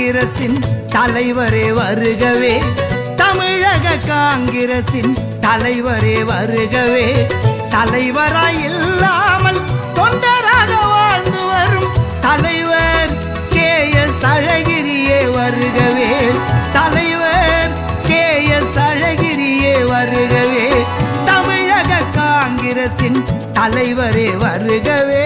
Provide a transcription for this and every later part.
காங்கிரசின் தலைவரே வருகவே தமிழக காங்கிரசின் தலைவரே வருகவே தலைவராய் இல்லாமல் தொண்டராக வாழ்ந்து வரும் தலைவர் கே எஸ் அழகிரியே வருகவே தலைவர் கே எஸ் அழகிரியே வருகவே தமிழக காங்கிரசின் தலைவரே வருகவே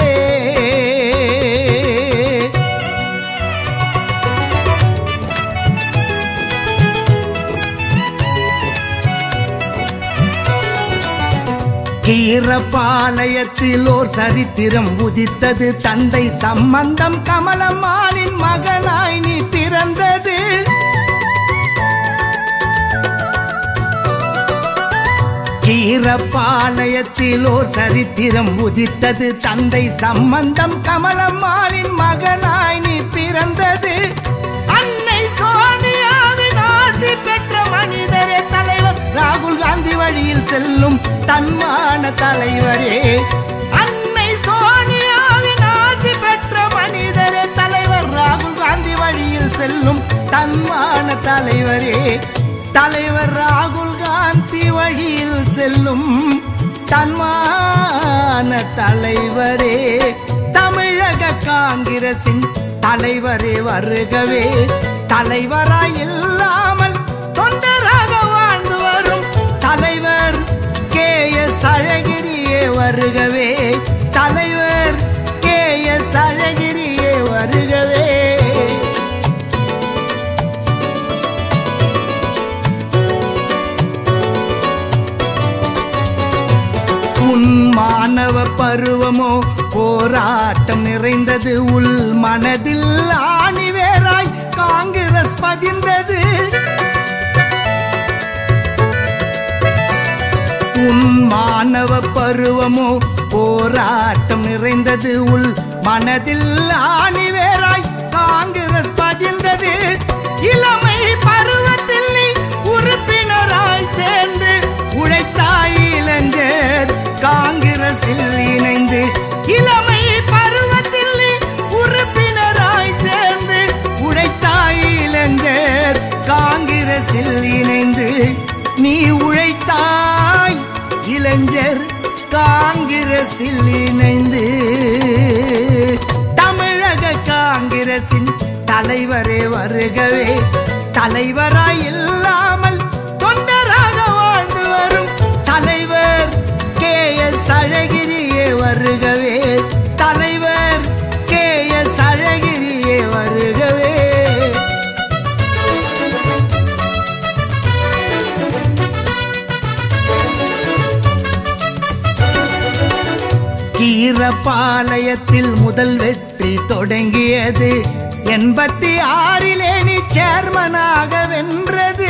கீரப்பாளையத்தில் ஓர் சரித்திரம் உதித்தது தந்தை சம்பந்தம் கமலம்மாளின் மகனாய் நீ பிறந்தது கீரப்பாளையத்தில் ஓர் சரித்திரம் உதித்தது தந்தை சம்பந்தம் கமலம்மாளின் மகனாய் நீ பிறந்தது அன்னை சோனியாவின் ஆசி பெற்ற மனிதரே தலைவர் ராகுல் காந்தி வழியில் செல்லும் தன்மான தலைவரே அன்னை சோனியாவின் ஆசி பெற்ற மனிதரே தலைவர் ராகுல் காந்தி வழியில் செல்லும் தன்மான தலைவரே தலைவர் ராகுல் காந்தி வழியில் செல்லும் தன்மான தலைவரே தமிழக காங்கிரசின் தலைவரே வருகவே தலைவராய் இல்லாமல் தொண்டராக வாழ்ந்து வரும் தலைவர் கே எஸ் அழகிரியே வருகவே தலைவர் கே எஸ் அழகிரியே வருகவே உன் மாணவ பருவமோ போராட்டம் நிறைந்தது உள் மனதில் ஆணிவேராய் காங்கிரஸ் பதிந்தது உன் மாணவ பருவமோ போராட்டம் நிறைந்தது உள் மனதில் ஆணிவேராய் காங்கிரஸ் பதிந்தது இளமை பருவத்தில் நீ உறுப்பினராய் சேர்ந்து உழைத்தாய் இளைஞர் காங்கிரஸில் இணைந்து இளமை பருவத்தில் நீ உறுப்பினராய் சேர்ந்து உழைத்தாய் இளைஞர் காங்கிரஸில் இணைந்து நீ உழைத்தாய் இளைஞர் காங்கிரஸில் இணைந்து தமிழக காங்கிரசின் தலைவரே வருகவே தலைவராய் இல்லாமல் தொண்டராக வாழ்ந்து வரும் தலைவர் கே எஸ் அழகிரியே வருகவே தலைவர் கே எஸ் அழகிரியே வருகவே கீரப்பாளையத்தில் முதல் வெற்றி தொடங்கியது எண்பத்தி ஆறிலே நீ சேர்மனாக வென்றது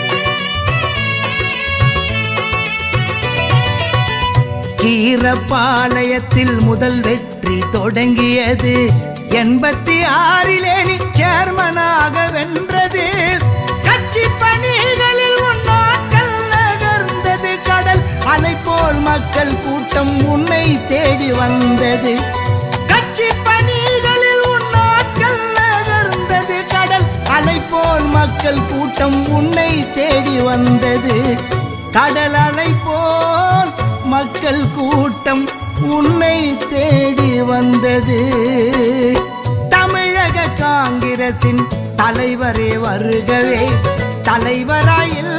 கீரப்பாளையத்தில் முதல் வெற்றி தொடங்கியது எண்பத்தி ஆறிலே நீ சேர்மனாக வென்றது கட்சி பணிகளில் உன்னாக்கள் நகர்ந்தது கடல் அலை போல் மக்கள் கூட்டம் உன்னை தேடி வந்தது கட்சி பணிகளில் உன்னாக்கள் நகர்ந்தது கடல் அலை போல் மக்கள் கூட்டம் உன்னை தேடி வந்தது கடல் அலை போல் மக்கள் கூட்டம் உன்னை தேடி வந்தது தமிழக காங்கிரசின் தலைவரே வருகவே தலைவராய்